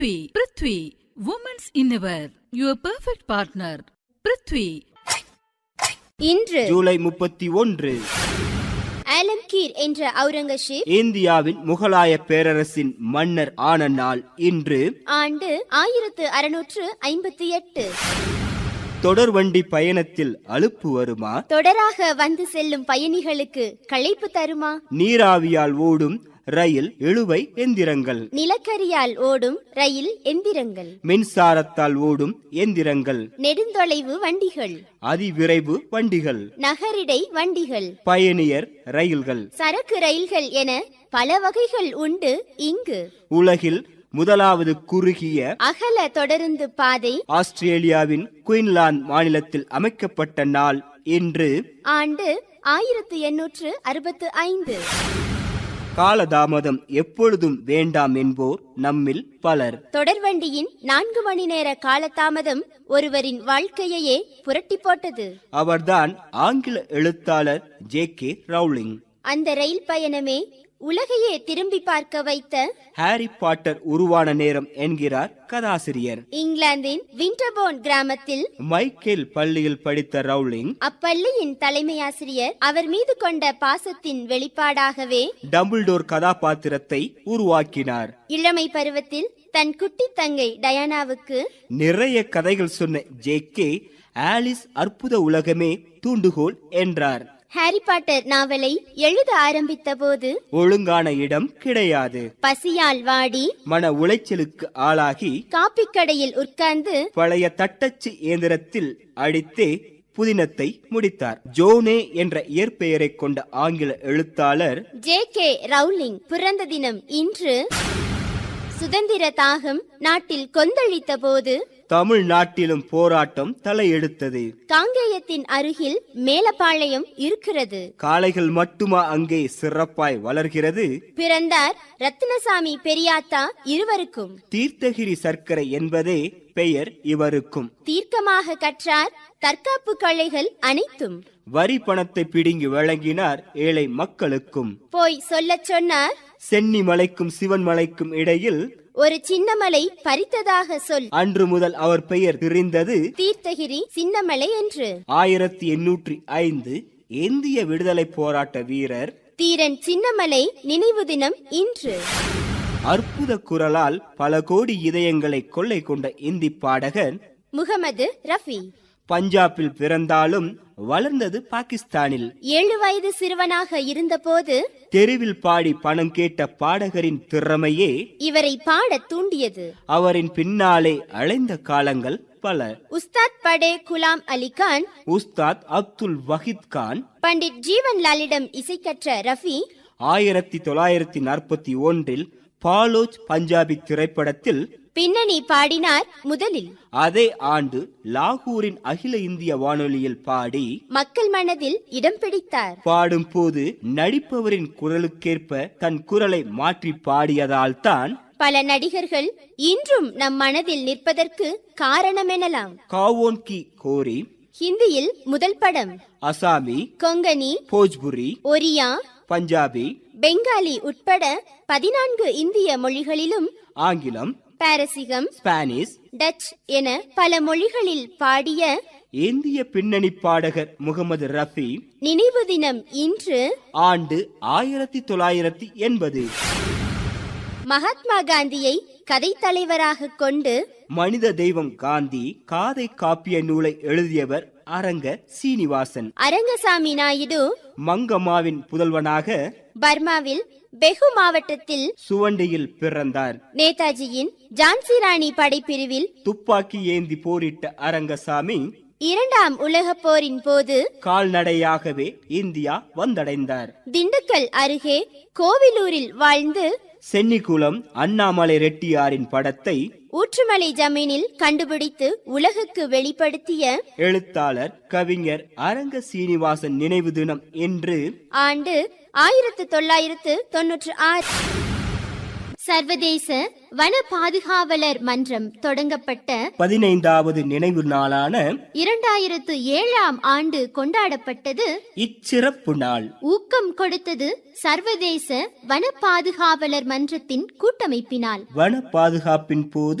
Prithvi, Prithvi, Women's Innerwear, your perfect partner. Prithvi, இன்று ஜூலை முப்பத்தி ஒன்று ஆலம்கீர் என்ற அவுரங்கசீப் இந்தியாவின் முகலாய பேரரசின் மன்னர் ஆன நாள் இன்று ஆண்டு ஆயிரத்து அறுநூற்று ஐம்பத்தி எட்டு தொடர்வண்டி பயணத்தில் அலுப்பு வருமா தொடராக வந்து செல்லும் பயணிகளுக்கு களைப்பு தருமா நீராவியால் ஓடும் ரயில் இழுவை எந்திரங்கள் நிலக்கரியால் ஓடும் ரயில் எந்திரங்கள் மின்சாரத்தால் ஓடும் எந்திரங்கள் நெடுந்தொலைவு வண்டிகள் அதிவிரைவு வண்டிகள் நகரிடை வண்டிகள் பயணியர் ரயில்கள் சரக்கு ரயில்கள் என பல வகைகள் உண்டு இங்கு உலகில் முதலாவது குறுகிய அகல தொடருந்து பாதை ஆஸ்திரேலியாவின் குயின்லாந்து மாநிலத்தில் அமைக்கப்பட்ட நாள் இன்று ஆண்டு ஆயிரத்து எண்ணூற்று அறுபத்து ஐந்து காலதாமதம் எப்பொழுதும் வேண்டாம் என்போர் நம்மில் பலர் தொடர்வண்டியின் நான்கு மணி நேர காலதாமதம் ஒருவரின் வாழ்க்கையையே புரட்டி போட்டது அவர்தான் ஆங்கில எழுத்தாளர் ஜே கே ரவுலிங் அந்த ரயில் பயணமே உலகையே திரும்பி பார்க்க வைத்த ஹாரி பாட்டர் உருவான நேரம் என்கிறார் கதாசிரியர் இங்கிலாந்தின் விண்டர்போன் கிராமத்தில் மைக்கேல் பள்ளியில் படித்த ரவுலிங் அப்பள்ளியின் தலைமை ஆசிரியர் அவர் மீது கொண்ட பாசத்தின் வெளிப்பாடாகவே டம்பிள்டோர் கதாபாத்திரத்தை உருவாக்கினார் இளமை பருவத்தில் தன் குட்டி தங்கை டயானாவுக்கு நிறைய கதைகள் சொன்ன ஜே கே ஆலிஸ் அற்புத உலகமே தூண்டுகோல் என்றார் ஹாரி பாட்டர் நாவலை எழுத ஆரம்பித்த போது ஒழுங்கான இடம் கிடையாது பசியால் வாடி மன உளைச்சலுக்கு ஆளாகி காப்பிக்கடையில் உட்கார்ந்து பழைய தட்டச்சு இயந்திரத்தில் அடித்தே புதினத்தை முடித்தார் ஜோனே என்ற இயற்பெயரை கொண்ட ஆங்கில எழுத்தாளர் ஜே கே ரவுலிங் பிறந்த தினம் இன்று சுதந்திர தாகம் நாட்டில் கொந்தளித்த போது தமிழ்நாட்டிலும் போராட்டம் தலையெடுத்தது காங்கேயத்தின் அருகில் மேலப்பாளையம் இருக்கிறது காளைகள் மட்டுமா அங்கே சிறப்பாய் வளர்கிறது பிறந்தார் ரத்தினசாமி பெரியாத்தா இருவருக்கும் தீர்த்தகிரி சர்க்கரை என்பதே பெயர் இவருக்கும் தீர்க்கமாக கற்றார் தற்காப்பு கலைகள் அனைத்தும் வரி பணத்தை பிடுங்கி வழங்கினார் ஏழை மக்களுக்கும் போய் சொல்லச் சொன்னார் சென்னி மலைக்கும் சிவன் மலைக்கும் இடையில் ஒரு சின்னமலை பறித்ததாக சொல் அன்று முதல் அவர் பெயர் தெரிந்தது தீர்த்தகிரி சின்னமலை என்று ஆயிரத்தி எண்ணூற்றி ஐந்து இந்திய விடுதலை போராட்ட வீரர் தீரன் சின்னமலை நினைவு தினம் இன்று அற்புத குரலால் பல கோடி இதயங்களை கொள்ளை கொண்ட இந்தி பாடகர் முகமது ரஃபி பஞ்சாபில் பிறந்தாலும் வளர்ந்தது பாகிஸ்தானில் ஏழு வயது சிறுவனாக இருந்தபோது தெருவில் பாடி பணம் கேட்ட பாடகரின் திறமையே இவரை பாடத் தூண்டியது அவரின் பின்னாலே அலைந்த காலங்கள் பல உஸ்தாத் படே குலாம் அலி கான் உஸ்தாத் அப்துல் வஹித் கான் பண்டிட் ஜீவன்லாலிடம் இசை கற்ற ரஃபி ஆயிரத்தி தொள்ளாயிரத்தி நாற்பத்தி ஒன்றில் பாலோச் பஞ்சாபி திரைப்படத்தில் பின்னணி பாடினார் முதலில் அதே ஆண்டு லாகூரின் அகில இந்திய வானொலியில் பாடி மக்கள் மனதில் இடம் பிடித்தார் பாடும் போது நடிப்பவரின் குரலுக்கேற்ப தன் குரலை மாற்றி பாடியதால் தான் பல நடிகர்கள் இன்றும் நம் மனதில் நிற்பதற்கு காரணம் எனலாம் காவோன் கி கோரி ஹிந்தியில் முதல் படம் அசாமி கொங்கனி போஜ்புரி ஒரியா பஞ்சாபி பெங்காலி உட்பட பதினான்கு இந்திய மொழிகளிலும் ஆங்கிலம் பாரசீகம் ஸ்பானிஷ் டச் என பல மொழிகளில் பாடிய இந்திய பின்னணி பாடகர் முகமது ரஃபி நினைவு தினம் இன்று ஆண்டு ஆயிரத்தி தொள்ளாயிரத்தி எண்பது மகாத்மா காந்தியை கதை தலைவராக கொண்டு மனித தெய்வம் காந்தி காதை காப்பிய நூலை எழுதியவர் அரங்க சீனிவாசன் அரங்கசாமி நாயுடு மங்கம்மாவின் புதல்வனாக பர்மாவில் பெகு மாவட்டத்தில் சுவண்டியில் பிறந்தார் நேதாஜியின் ஜான்சி ராணி படைப்பிரிவில் துப்பாக்கி ஏந்தி போரிட்ட அரங்கசாமி இரண்டாம் உலகப் போரின் போது கால்நடையாகவே இந்தியா வந்தடைந்தார் திண்டுக்கல் அருகே கோவிலூரில் வாழ்ந்து சென்னிகுளம் அண்ணாமலை ரெட்டியாரின் படத்தை ஊற்றுமலை ஜமீனில் கண்டுபிடித்து உலகுக்கு வெளிப்படுத்திய எழுத்தாளர் கவிஞர் அரங்க சீனிவாசன் நினைவு தினம் என்று ஆண்டு ஆயிரத்து தொள்ளாயிரத்து தொன்னூற்று ஆறு சர்வதேச வன பாதுகாவலர் மன்றம் தொடங்கப்பட்ட பதினைந்தாவது நினைவு நாளான இரண்டாயிரத்து ஏழாம் ஆண்டு கொண்டாடப்பட்டது இச்சிறப்பு நாள் ஊக்கம் கொடுத்தது சர்வதேச வன பாதுகாவலர் மன்றத்தின் கூட்டமைப்பினால் வன பாதுகாப்பின் போது